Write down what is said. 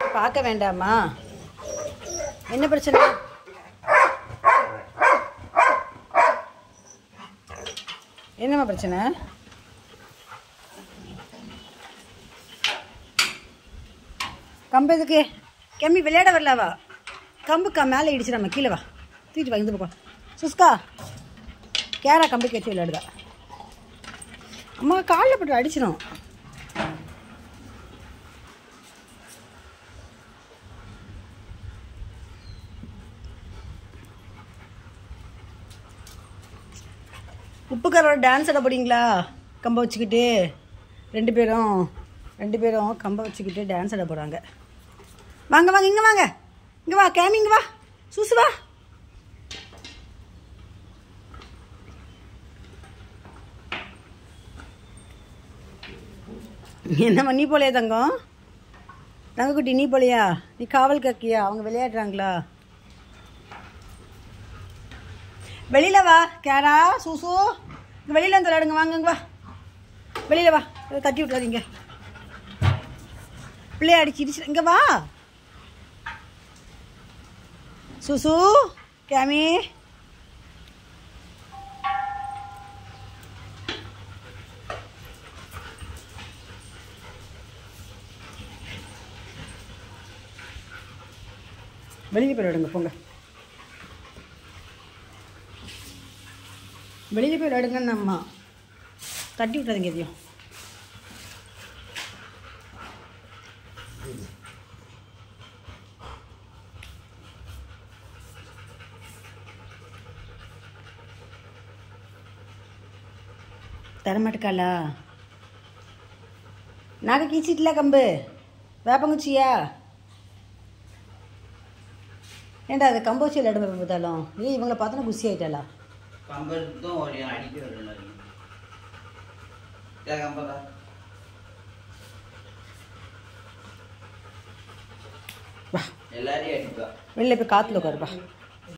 பார்க்க வேண்டாமா என்ன பிரச்சனை என்னம்மா பிரச்சனை கம்பு எதுக்கு கம்மி விளையாட வரலவா கம்பு க மேலே இடிச்சிடாம கீழே வா தூக்கிட்டு வா இந்த பக்கம் சுஸ்கா கேரா கம்பு கட்டி விளையாடுதா அம்மா காலில் போட்டு அடிச்சிடும் உப்புக்காரோட டான்ஸ் ஆட போறீங்களா கம்பை வச்சுக்கிட்டு ரெண்டு பேரும் ரெண்டு பேரும் கம்பை வச்சுக்கிட்டு டான்ஸ் ஆட போகிறாங்க வாங்க வாங்க இங்கே வாங்க இங்கே வா கேமி இங்கே வா சூசு வா என்னம்மா நீ போலையா தங்கம் தங்கக்குட்டி நீ போலையா நீ காவல் கக்கியா அவங்க விளையாடுறாங்களா வெளியில வா கேரா சூசு இங்க வெளியில வந்து விளையாடுங்க வாங்க இங்க வா வெளியில வா இதை தட்டி விட்டுறாதீங்க பிள்ளைய அடிச்சு இடிச்சு இங்க வா சூசு கேமி வெளியில போய் விளையாடுங்க போங்க வெளியில் போய் விளையாடுங்கன்னு அம்மா தட்டி விட்டாதீங்க எதையும் தரமாட்டுக்காளா நாக கீச்சிட்டல கம்பு வேப்பங்குச்சியா ஏன்டா அது கம்பு வச்சு விளையாடுங்க பார்த்தாலும் ஏய் இவங்களை பார்த்தோன்னா குசி ஆயிட்டாளா கம்பெடுத்தும் ஒரு அடிக்க வரணும் கம்பதா வா எல்லாரையும் அடிப்பா வெளில போய் காற்றுல உட்காருப்பா